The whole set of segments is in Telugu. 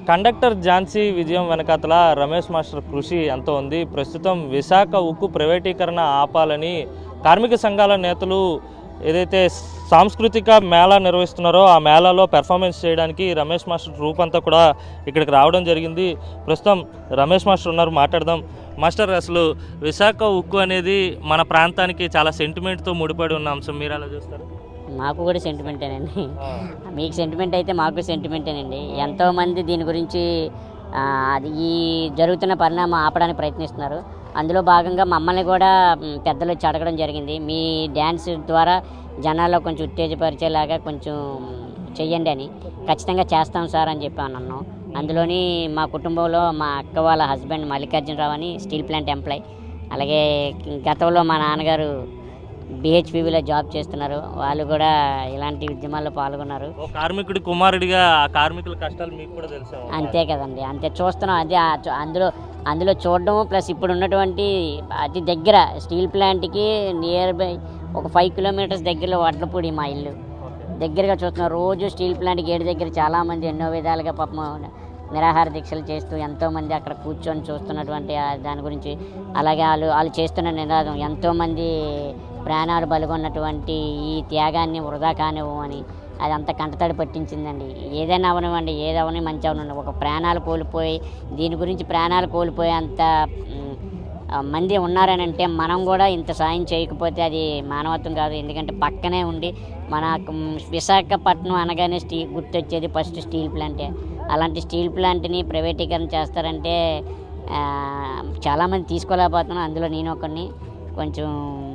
కండక్టర్ ఝాన్సీ విజయం వెనకాతల రమేష్ మాస్టర్ కృషి ఎంతో ఉంది ప్రస్తుతం విశాఖ ఉక్కు ప్రైవేటీకరణ ఆపాలని కార్మిక సంఘాల నేతలు ఏదైతే సాంస్కృతిక మేళా నిర్వహిస్తున్నారో ఆ మేళాలో పెర్ఫార్మెన్స్ చేయడానికి రమేష్ మాస్టర్ ట్రూప్ అంతా కూడా ఇక్కడికి రావడం జరిగింది ప్రస్తుతం రమేష్ మాస్టర్ ఉన్నారు మాట్లాడదాం మాస్టర్ అసలు విశాఖ ఉక్కు అనేది మన ప్రాంతానికి చాలా సెంటిమెంట్తో ముడిపడి ఉన్న అంశం మీరు ఎలా చూస్తారు మాకు కూడా సెంటిమెంటేనండి మీకు సెంటిమెంట్ అయితే మాకు సెంటిమెంటేనండి ఎంతోమంది దీని గురించి ఆ, అది ఈ జరుగుతున్న పరిణామం ఆపడానికి ప్రయత్నిస్తున్నారు అందులో భాగంగా మమ్మల్ని కూడా మ్, పెద్దలు వచ్చి అడగడం జరిగింది మీ డ్యాన్స్ ద్వారా జనాల్లో కొంచెం ఉత్తేజపరిచేలాగా కొంచెం చెయ్యండి అని ఖచ్చితంగా చేస్తాం సార్ అని చెప్పి అన్నాను అందులోని మా కుటుంబంలో మా అక్క వాళ్ళ హస్బెండ్ మల్లికార్జునరావు అని స్టీల్ ప్లాంట్ ఎంప్లాయ్ అలాగే గతంలో మా నాన్నగారు బిహెచ్పివిలో జాబ్ చేస్తున్నారు వాళ్ళు కూడా ఇలాంటి ఉద్యమాల్లో పాల్గొన్నారు ఓ కార్మికుడి కుమారుడిగా ఆ కార్మికుల కష్టాలు మీకు కూడా తెలుసా అంతే కదండి అంతే చూస్తున్నాం అదే ఆ చూ- అందులో అందులో చూడడం ప్లస్ ఇప్పుడు ఉన్నటువంటి అతి దగ్గర స్టీల్ ప్లాంట్కి నియర్ బై ఒక ఫైవ్ కిలోమీటర్స్ దగ్గరలో వడ్లపూడి మా ఇల్లు దగ్గరగా చూస్తున్నాం రోజు స్టీల్ ప్లాంట్ గేట్ దగ్గర చాలామంది ఎన్నో విధాలుగా పాపం నిరాహార దీక్షలు చేస్తూ ఎంతోమంది అక్కడ కూర్చొని చూస్తున్నటువంటి ఆ దాని గురించి అలాగే వాళ్ళు వాళ్ళు చేస్తున్న నినాదం ఎంతోమంది ప్రాణాలు బలుగొన్నటువంటి ఈ త్యాగాన్ని వృధా కానివ్వు అని అది అంత కంటతడి పట్టించిందండి ఏదైనా అవనివ్వండి ఏది అవని మంచి అవనండి ఒక ప్రాణాలు కోల్పోయి దీని గురించి ప్రాణాలు కోల్పోయే అంత మ్, ఆ, మంది ఉన్నారని అంటే మనం కూడా ఇంత సాయం చేయకపోతే అది మానవత్వం కాదు ఎందుకంటే పక్కనే ఉండి మన మ్, విశాఖపట్నం అనగానే స్టీ గుర్తొచ్చేది ఫస్ట్ స్టీల్ ప్లాంటే అలాంటి స్టీల్ ప్లాంట్ని ప్రైవేటీకరణ చేస్తారంటే ఆ, చాలామంది తీసుకోలేకపోతున్నాం అందులో నేను ఒకరిని కొంచెం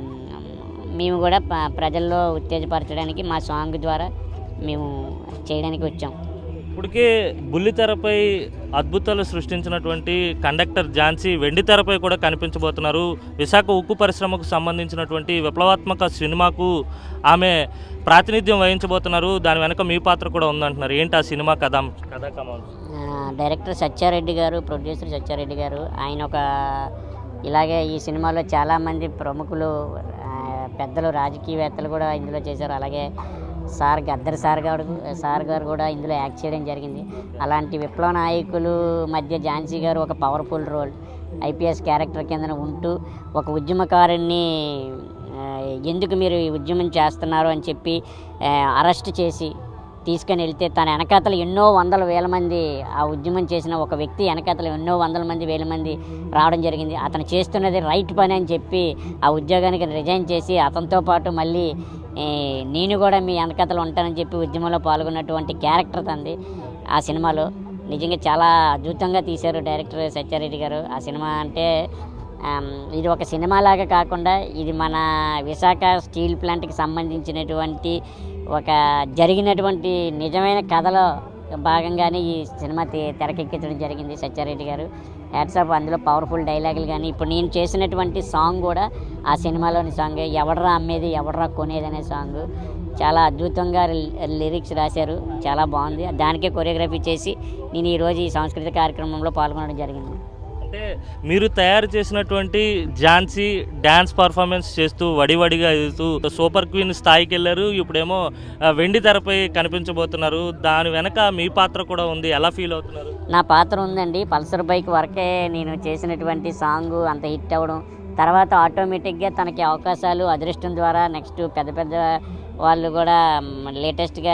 మేము కూడా ప- ప్రజల్లో ఉత్తేజపరచడానికి మా సాంగ్ ద్వారా మేము చేయడానికి వచ్చాం ఇప్పటికే బుల్లితెరపై అద్భుతాలు సృష్టించినటువంటి కండక్టర్ ఝాన్సీ వెండి తెరపై కూడా కనిపించబోతున్నారు విశాఖ ఉక్కు పరిశ్రమకు సంబంధించినటువంటి విప్లవాత్మక సినిమాకు ఆమె ప్రాతినిధ్యం వహించబోతున్నారు దాని వెనక మీ పాత్ర కూడా ఉందంటున్నారు ఏంటి ఆ సినిమా కథ కథా కమాన్ ఆ, డైరెక్టర్ సత్యారెడ్డి గారు ప్రొడ్యూసర్ సత్యారెడ్డి గారు ఆయన ఒక ఇలాగే ఈ సినిమాలో చాలామంది ప్రముఖులు ఆ, పెద్దలు రాజకీయవేత్తలు కూడా ఇందులో చేశారు అలాగే సార్ గద్దర్ సార్ గారు సార్ గారు కూడా ఇందులో యాక్ట్ చేయడం జరిగింది అలాంటి విప్లవ నాయకులు మధ్య ఝాన్సీ గారు ఒక పవర్ఫుల్ రోల్ ఐపీఎస్ క్యారెక్టర్ కింద ఉంటూ ఒక ఉద్యమకారుణ్ణి ఆ, ఎందుకు మీరు ఈ ఉద్యమం చేస్తున్నారు అని చెప్పి అరెస్ట్ చేసి తీసుకొని వెళ్తే తన వెనకాతలు ఎన్నో వందల వేల మంది ఆ ఉద్యమం చేసిన ఒక వ్యక్తి వెనకాతలు ఎన్నో వందల మంది వేల మంది రావడం జరిగింది అతను చేస్తున్నది రైట్ పని అని చెప్పి ఆ ఉద్యోగానికి రిజైన్ చేసి అతనితో పాటు మళ్ళీ ఏ, నేను కూడా మీ వెనకాతలు ఉంటానని చెప్పి ఉద్యమంలో పాల్గొన్నటువంటి క్యారెక్టర్ తంది ఆ సినిమాలో నిజంగా చాలా అద్భుతంగా తీశారు డైరెక్టర్ సత్యారెడ్డి గారు ఆ సినిమా అంటే ఆమ్, ఇది ఒక సినిమా లాగా కాకుండా ఇది మన విశాఖ స్టీల్ ప్లాంట్కి సంబంధించినటువంటి ఒక జరిగినటువంటి నిజమైన కథలో భాగంగానే ఈ సినిమా తె- తెరకెక్కించడం జరిగింది సత్యారెడ్డి గారు హ్యాట్సాప్ అందులో పవర్ఫుల్ డైలాగులు కానీ ఇప్పుడు నేను చేసినటువంటి సాంగ్ కూడా ఆ సినిమాలోని సాంగ్ ఎవడరా అమ్మేది ఎవడరా కొనేది అనే సాంగ్ చాలా అద్భుతంగా లి- లిరిక్స్ రాశారు చాలా బాగుంది దానికే కొరియోగ్రఫీ చేసి నేను ఈరోజు ఈ సాంస్కృతిక కార్యక్రమంలో పాల్గొనడం జరిగింది అంటే మీరు తయారు చేసినటువంటి ఝాన్సీ డ్యాన్స్ పర్ఫార్మెన్స్ చేస్తూ వడివడిగా ఎదుగుతూ సూపర్ క్వీన్ స్థాయికి వెళ్ళారు ఇప్పుడేమో ఆ, వెండి తెరపై కనిపించబోతున్నారు దాని వెనక మీ పాత్ర కూడా ఉంది ఎలా ఫీల్ అవుతున్నారు నా పాత్ర ఉందండి పల్సర్ బైక్ వరకే నేను చేసినటువంటి సాంగ్ అంత హిట్ అవ్వడం తర్వాత ఆటోమేటిక్గా తనకి అవకాశాలు అదృష్టం ద్వారా నెక్స్ట్ పెద్ద పెద్ద వాళ్ళు కూడా లేటెస్ట్గా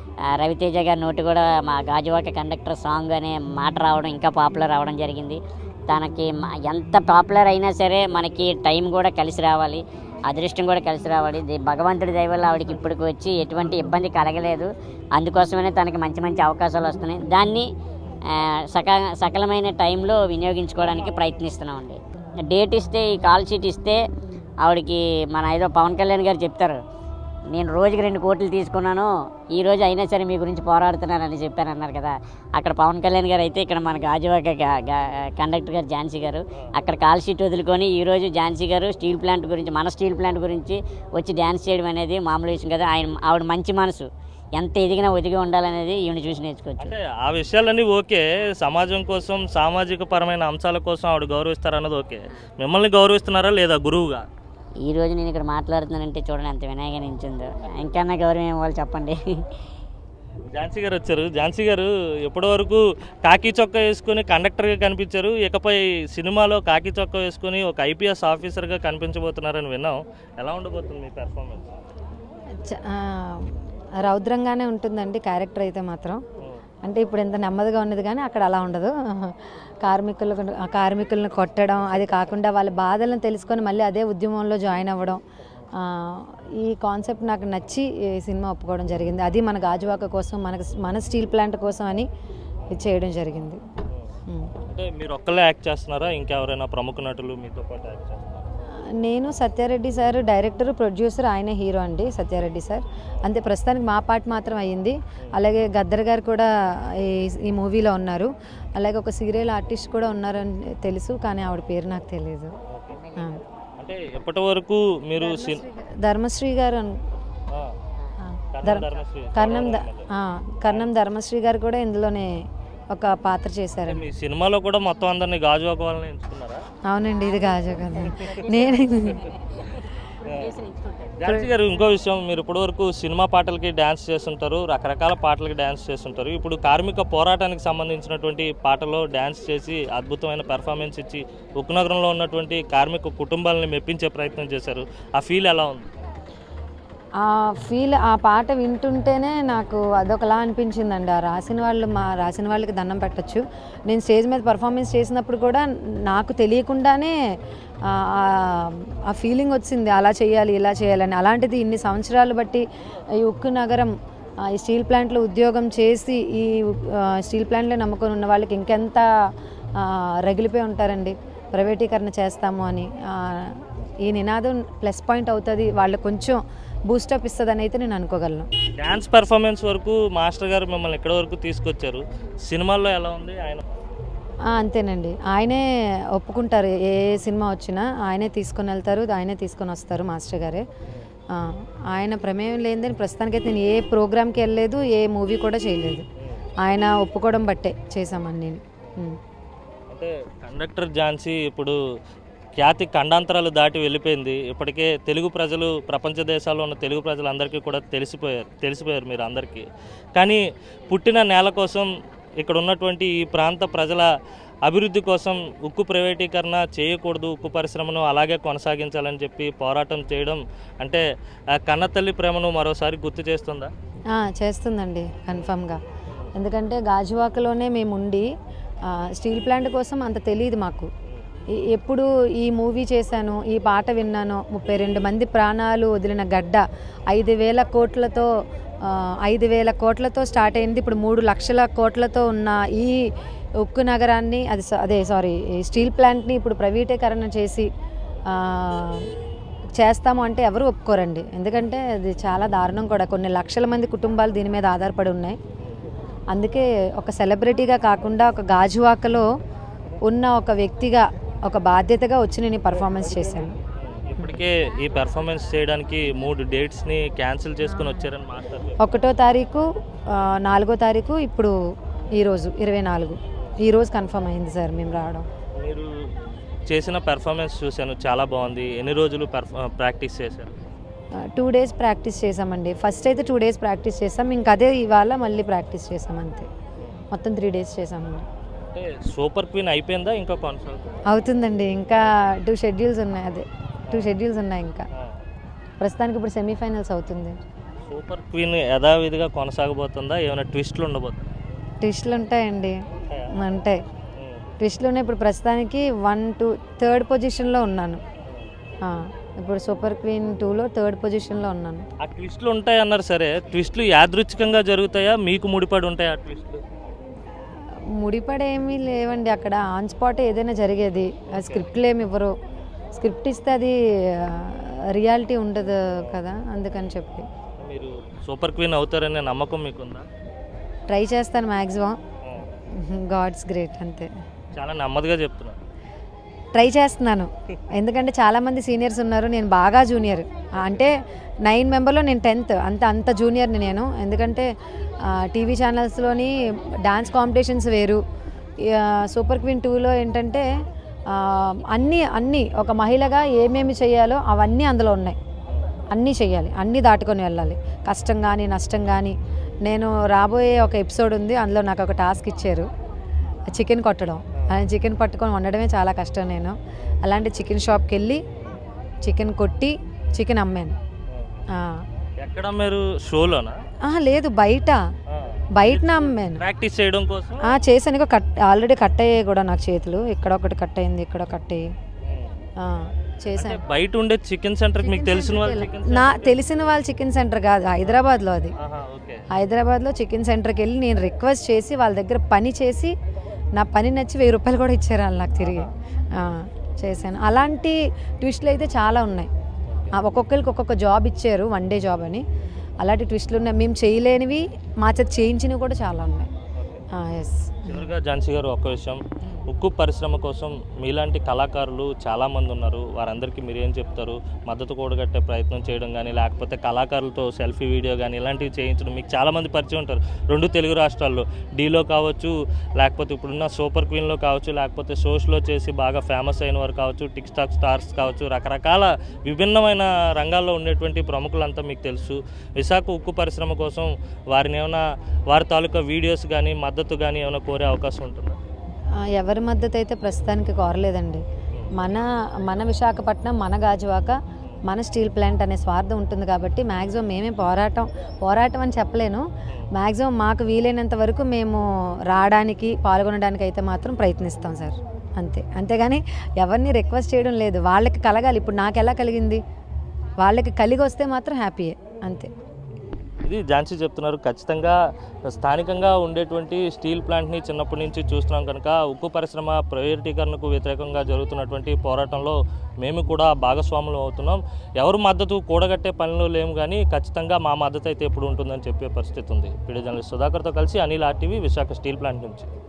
రవితేజ గారి నోటి కూడా మా గాజువాక కండక్టర్ సాంగ్ అనే మాట రావడం ఇంకా పాపులర్ అవ్వడం జరిగింది తనకి మ- ఎంత పాపులర్ అయినా సరే మనకి టైం కూడా కలిసి రావాలి అదృష్టం కూడా కలిసి రావాలి దే- భగవంతుడి దయ వల్ల ఆవిడకి ఇప్పటికి వచ్చి ఎటువంటి ఇబ్బంది కలగలేదు అందుకోసమనే తనకి మంచి మంచి అవకాశాలు వస్తున్నాయి దాన్ని ఆ, సక సకలమైన టైంలో వినియోగించుకోవడానికి ప్రయత్నిస్తున్నామండి డేట్ ఇస్తే ఈ కాల్ షీట్ ఇస్తే ఆవిడకి మన ఏదో పవన్ కళ్యాణ్ గారు చెప్తారు నేను రోజుకి రెండు కోట్లు తీసుకున్నాను ఈ రోజు అయినా సరే మీ గురించి పోరాడుతున్నానని చెప్పాను అన్నారు కదా అక్కడ పవన్ కళ్యాణ్ గారు అయితే ఇక్కడ మన గాజువాక గా- గా- కండక్టర్ గారు ఝాన్సీ గారు అక్కడ కాల్ షీట్ వదులుకొని ఈ రోజు ఝాన్సీ గారు స్టీల్ ప్లాంట్ గురించి మన స్టీల్ ప్లాంట్ గురించి వచ్చి డ్యాన్స్ చేయడం అనేది మామూలు విషయం కదా ఆయన ఆవిడ మంచి మనసు ఎంత ఎదిగినా ఒదిగి ఉండాలనేది ఈవిని చూసి నేర్చుకోవచ్చు అంటే ఆ విషయాలన్నీ ఓకే సమాజం కోసం సామాజిక పరమైన అంశాల కోసం ఆవిడ గౌరవిస్తారన్నది ఓకే మిమ్మల్ని గౌరవిస్తున్నారా లేదా గురువుగా ఈ రోజు నేను ఇక్కడ మాట్లాడుతున్నానంటే చూడండి ఎంత వినాయక నించుందో ఇంకన్నా గౌరవం ఇవ్వాలి చెప్పండి ఝాన్సీ గారు వచ్చారు ఝాన్సీ గారు ఎప్పటి వరకు కాకి చొక్కా వేసుకొని కండక్టర్గా కనిపించారు ఇకపై సినిమాలో కాకి చొక్కా వేసుకొని ఒక ఐపీఎస్ ఆఫీసర్గా కనిపించబోతున్నారని విన్నాం ఎలా ఉండబోతుంది మీ పెర్ఫార్మెన్స్ చ- ఆ, రౌద్రంగానే ఉంటుందండి క్యారెక్టర్ అయితే మాత్రం అంటే ఇప్పుడు ఎంత నెమ్మదిగా ఉన్నది కానీ అక్కడ అలా ఉండదు కార్మికులు కార్మికులను కొట్టడం అది కాకుండా వాళ్ళ బాధలను తెలుసుకొని మళ్ళీ అదే ఉద్యమంలో జాయిన్ అవ్వడం ఆ, ఈ కాన్సెప్ట్ నాకు నచ్చి ఈ సినిమా ఒప్పుకోవడం జరిగింది అది మన గాజువాక కోసం మనకు మన స్టీల్ ప్లాంట్ కోసం అని ఇది చేయడం జరిగింది ఉమ్. అంటే మీరు ఒక్కళ్ళే యాక్ట్ చేస్తున్నారా ఇంకెవరైనా ప్రముఖ నటులు మీతో పాటు యాక్ట్ చేస్తున్నారా నేను సత్యారెడ్డి సార్ డైరెక్టర్ ప్రొడ్యూసర్ ఆయనే హీరో అండి సత్యారెడ్డి సార్ అంతే ప్రస్తుతానికి మా పాట మాత్రం అయ్యింది అలాగే గద్దర్ గారు కూడా ఈ ఈ మూవీలో ఉన్నారు అలాగే ఒక సీరియల్ ఆర్టిస్ట్ కూడా ఉన్నారని తెలుసు కానీ ఆవిడ పేరు నాకు తెలియదు ఆ. అంటే ఎప్పటి వరకు మీరు సిన్- ధర్మశ్రీ గారు అను- ఆ, ఆ, కర్ణం ధర్- ధర్మశ్రీ కర్ణం ద- ఆ, కర్ణం ధర్మశ్రీ గారు కూడా ఇందులోనే ఒక పాత్ర చేశారండి మీ సినిమాలో కూడా మొత్తం అందరినీ గాజువాక వాళ్ళని ఎంచుకున్నారా అవునండి ఇది గాజు కదా నేను ఝాన్సీ గారు ఇంకో విషయం మీరు ఇప్పటివరకు సినిమా పాటలకి డ్యాన్స్ చేస్తుంటారు రకరకాల పాటలకి డ్యాన్స్ చేస్తుంటారు ఇప్పుడు కార్మిక పోరాటానికి సంబంధించినటువంటి పాటలో డ్యాన్స్ చేసి అద్భుతమైన పెర్ఫార్మెన్స్ ఇచ్చి ఉక్కునగరంలో ఉన్నటువంటి కార్మిక కుటుంబాలని మెప్పించే ప్రయత్నం చేశారు ఆ ఫీల్ ఎలా ఉంది ఆ ఫీల్ ఆ పాట వింటుంటేనే నాకు అదొకలా అనిపించిందండి ఆ రాసిన వాళ్ళు మా రాసిన వాళ్ళకి దండం పెట్టచ్చు నేను స్టేజ్ మీద పర్ఫార్మెన్స్ చేసినప్పుడు కూడా నాకు తెలియకుండానే ఆ, ఆ- ఆ ఫీలింగ్ వచ్చింది అలా చేయాలి ఇలా చేయాలని అలాంటిది ఇన్ని సంవత్సరాలు బట్టి ఈ ఉక్కు నగరం ఆ, ఈ స్టీల్ ప్లాంట్లో ఉద్యోగం చేసి ఈ ఆ, స్టీల్ ప్లాంట్లో నమ్ముకొని ఉన్న వాళ్ళకి ఇంకెంత ఆ, రగిలిపోయి ఉంటారండి ప్రైవేటీకరణ చేస్తాము అని ఆ, ఈ నినాదం ప్లస్ పాయింట్ అవుతుంది వాళ్ళకి కొంచెం బూస్టప్ ఇస్తుందని అయితే నేను అనుకోగలను డ్యాన్స్ పెర్ఫార్మెన్స్ వరకు మాస్టర్ గారు మిమ్మల్ని ఎక్కడి వరకు తీసుకొచ్చారు సినిమాల్లో ఎలా ఉంది ఆయన ఆ, అంతేనండి ఆయనే ఒప్పుకుంటారు ఏ ఏ సినిమా వచ్చినా ఆయనే తీసుకొని వెళ్తారు ఆయనే తీసుకొని వస్తారు మాస్టర్ గారే ఆ, ఆయన ప్రమేయం లేదని ప్రస్తుతానికైతే నేను ఏ ప్రోగ్రామ్కి వెళ్ళలేదు ఏ మూవీ కూడా చేయలేదు ఆయన ఒప్పుకోవడం బట్టే చేశామని నేను ఉమ్. అంటే కండక్టర్ ఝాన్సీ ఇప్పుడు ఖ్యాతి ఖండాంతరాలు దాటి వెళ్ళిపోయింది ఇప్పటికే తెలుగు ప్రజలు ప్రపంచ దేశాల్లో ఉన్న తెలుగు ప్రజలందరికీ కూడా తెలిసిపోయారు తెలిసిపోయారు మీరు అందరికీ కానీ పుట్టిన నేల కోసం ఇక్కడ ఉన్నటువంటి ఈ ప్రాంత ప్రజల అభివృద్ధి కోసం ఉక్కు ప్రైవేటీకరణ చేయకూడదు ఉక్కు పరిశ్రమను అలాగే కొనసాగించాలని చెప్పి పోరాటం చేయడం అంటే ఆ కన్నతల్లి ప్రేమను మరోసారి గుర్తు చేస్తుందా ఆ, చేస్తుందండి కన్ఫామ్గా ఎందుకంటే గాజువాకలోనే మేము ఉండి ఆ, స్టీల్ ప్లాంట్ కోసం అంత తెలియదు మాకు ఈ- ఎప్పుడు ఈ మూవీ చేశాను ఈ పాట విన్నాను ముప్పై రెండు మంది ప్రాణాలు వదిలిన గడ్డ ఐదు వేల కోట్లతో ఆ, ఐదు వేల కోట్లతో స్టార్ట్ అయింది ఇప్పుడు మూడు లక్షల కోట్లతో ఉన్న ఈ ఉక్కు నగరాన్ని అది స- అదే సారీ ఈ స్టీల్ ప్లాంట్ని ఇప్పుడు ప్రైవేటీకరణ చేసి ఆ, చేస్తాము అంటే ఎవరు ఒప్పుకోరండి ఎందుకంటే అది చాలా దారుణం కూడా కొన్ని లక్షల మంది కుటుంబాలు దీని మీద ఆధారపడి ఉన్నాయి అందుకే ఒక సెలబ్రిటీగా కాకుండా ఒక గాజువాకలో ఉన్న ఒక వ్యక్తిగా ఒక బాధ్యతగా వచ్చి నేను పర్ఫార్మెన్స్ చేశాను ఇప్పటికే ఈ పెర్ఫార్మెన్స్ చేయడానికి మూడు డేట్స్ని క్యాన్సిల్ చేసుకుని వచ్చారని మాస్టర్ ఒకటో తారీఖు ఆ, నాలుగో తారీఖు ఇప్పుడు ఈరోజు ఇరవై నాలుగు ఈరోజు కన్ఫర్మ్ అయింది సార్ మేము రావడం మీరు చేసిన పెర్ఫార్మెన్స్ చూశాను చాలా బాగుంది ఎన్ని రోజులు పెర్ఫా ప్రాక్టీస్ చేశారు టూ డేస్ ప్రాక్టీస్ చేసామండి ఫస్ట్ అయితే టూ డేస్ ప్రాక్టీస్ చేసాం ఇంకా అదే ఇవాళ మళ్ళీ ప్రాక్టీస్ చేసాం అంతే మొత్తం త్రీ డేస్ చేసామండి అంటే సూపర్ క్వీన్ అయిపోయిందా ఇంకా కొనసాగుతుంది అవుతుందండి ఇంకా టూ షెడ్యూల్స్ ఉన్నాయి అదే టూ షెడ్యూల్స్ ఉన్నాయి ఇంకా ప్రస్తుతానికి ఇప్పుడు సెమీఫైనల్స్ అవుతుంది సూపర్ క్వీన్ యథావిధిగా కొనసాగబోతుందా ఏమైనా ట్విస్ట్లు ఉండబోతుందా ట్విస్ట్లు ఉంటాయండి ఉంటాయి ట్విస్ట్లు ఉన్నాయి ఇప్పుడు ప్రస్తుతానికి వన్ టూ థర్డ్ పొజిషన్లో ఉన్నాను ఆ, ఇప్పుడు సూపర్ క్వీన్ టూలో థర్డ్ పొజిషన్లో ఉన్నాను ఆ ట్విస్ట్లు ఉంటాయి అన్నారు సరే ట్విస్ట్లు యాదృచ్ఛికంగా జరుగుతాయా మీకు ముడిపడి ఉంటాయి ఆ ట్విస్ట్లు ముడిపడేమీ లేవండి అక్కడ ఆన్ స్పాట్ ఏదైనా జరిగేది ఆ స్క్రిప్ట్లు ఏమి ఇవ్వరు స్క్రిప్ట్ ఇస్తే అది రియాలిటీ ఉండదు కదా అందుకని చెప్పి మీరు సూపర్ క్వీన్ అవుతారనే నమ్మకం మీకుందా ట్రై చేస్తాను మ్యాక్సిమం గాడ్స్ గ్రేట్ అంతే చాలా నెమ్మదిగా చెప్తున్నారు ట్రై చేస్తున్నాను ఎందుకంటే చాలామంది సీనియర్స్ ఉన్నారు నేను బాగా జూనియర్ అంటే నైన్ మెంబర్లో నేను టెన్త్ అంత అంత జూనియర్ని నేను ఎందుకంటే టీవీ ఛానల్స్లోని డాన్స్ కాంపిటీషన్స్ వేరు ఆ, సూపర్ క్వీన్ టూలో ఏంటంటే ఆ, అన్నీ అన్నీ ఒక మహిళగా ఏమేమి చేయాలో అవన్నీ అందులో ఉన్నాయి అన్నీ చేయాలి అన్నీ దాటుకొని వెళ్ళాలి కష్టం కానీ నష్టం కానీ నేను రాబోయే ఒక ఎపిసోడ్ ఉంది అందులో నాకు ఒక టాస్క్ ఇచ్చారు చికెన్ కొట్టడం ఆయన చికెన్ పట్టుకొని వండడమే చాలా కష్టం నేను అలాంటి చికెన్ షాప్కి వెళ్ళి చికెన్ కొట్టి చికెన్ అమ్మాను ఆ. ఎక్కడ మీరు షోలోనా ఆహా, లేదు బయట బయటన అమ్మాను ప్రాక్టీస్ చేయడం కోసం ఆ, చేశాను ఇక కట్ ఆల్రెడీ కట్ అయ్యాయి కూడా నాకు చేతులు ఇక్కడ ఒకటి కట్ అయింది ఇక్కడ కట్ అయ్యి ఆ, చేశాను బయట ఉండే చికెన్ సెంటర్ మీకు తెలిసిన వాళ్ళు చికెన్ నా తెలిసిన వాళ్ళ చికెన్ సెంటర్ కాదు హైదరాబాద్లో అది ఓకే హైదరాబాద్లో చికెన్ సెంటర్కి వెళ్ళి నేను రిక్వెస్ట్ చేసి వాళ్ళ దగ్గర పని చేసి నా పని నచ్చి వెయ్యి రూపాయలు కూడా ఇచ్చారు వాళ్ళు నాకు తిరిగి ఆ, చేశాను అలాంటి ట్విస్ట్లు అయితే చాలా ఉన్నాయి ఆ, ఒక్కొక్కరికి ఒక్కొక్క జాబ్ ఇచ్చారు వన్ డే జాబ్ అని అలాంటి ట్విస్ట్లు ఉన్నాయి మేము చేయలేనివి మా చేత చేయించినవి కూడా చాలా ఉన్నాయి ఎస్ చివరిగా ఝాన్సీ గారు ఒక విషయం ఉక్కు పరిశ్రమ కోసం మీలాంటి కళాకారులు చాలామంది ఉన్నారు వారందరికీ మీరు ఏం చెప్తారు మద్దతు కూడగట్టే ప్రయత్నం చేయడం కానీ లేకపోతే కళాకారులతో సెల్ఫీ వీడియో కానీ ఇలాంటివి చేయించడం మీకు చాలామంది పరిచయం ఉంటారు రెండు తెలుగు రాష్ట్రాల్లో డీలో కావచ్చు లేకపోతే ఇప్పుడున్న సూపర్ క్వీన్లో కావచ్చు లేకపోతే షోస్లో చేసి బాగా ఫేమస్ అయిన వారు కావచ్చు టిక్ టాక్ స్టార్స్ కావచ్చు రకరకాల విభిన్నమైన రంగాల్లో ఉండేటువంటి ప్రముఖులంతా మీకు తెలుసు విశాఖ ఉక్కు పరిశ్రమ కోసం వారిని ఏమైనా వారి తాలూకా వీడియోస్ కానీ మద్దతు కానీ ఏమైనా కోరే అవకాశం ఉంటుందా ఆ, ఎవరి మద్దతు అయితే ప్రస్తుతానికి కోరలేదండి మన మన విశాఖపట్నం మన గాజువాక మన స్టీల్ ప్లాంట్ అనే స్వార్థం ఉంటుంది కాబట్టి మ్యాక్సిమం మేమే పోరాటం పోరాటం అని చెప్పలేను మ్యాక్సిమం మాకు వీలైనంత వరకు మేము రావడానికి పాల్గొనడానికి అయితే మాత్రం ప్రయత్నిస్తాం సార్ అంతే అంతేగాని ఎవరిని రిక్వెస్ట్ చేయడం లేదు వాళ్ళకి కలగాలి ఇప్పుడు నాకు ఎలా కలిగింది వాళ్ళకి కలిగి వస్తే మాత్రం హ్యాపీయే అంతే ఇది ఝాన్సీ చెప్తున్నారు ఖచ్చితంగా స్థానికంగా ఉండేటువంటి స్టీల్ ప్లాంట్ని చిన్నప్పటి నుంచి చూస్తున్నాం కనుక ఉక్కు పరిశ్రమ ప్రైవేటీకరణకు వ్యతిరేకంగా జరుగుతున్నటువంటి పోరాటంలో మేము కూడా భాగస్వాములు అవుతున్నాం ఎవరు మద్దతు కూడగట్టే పనిలో లేము కానీ ఖచ్చితంగా మా మద్దతు అయితే ఎప్పుడు ఉంటుందని చెప్పే పరిస్థితి ఉంది పీడియో జర్నలిస్ట్ సుధాకర్తో కలిసి Anil RTV Visakha steel plant నుంచి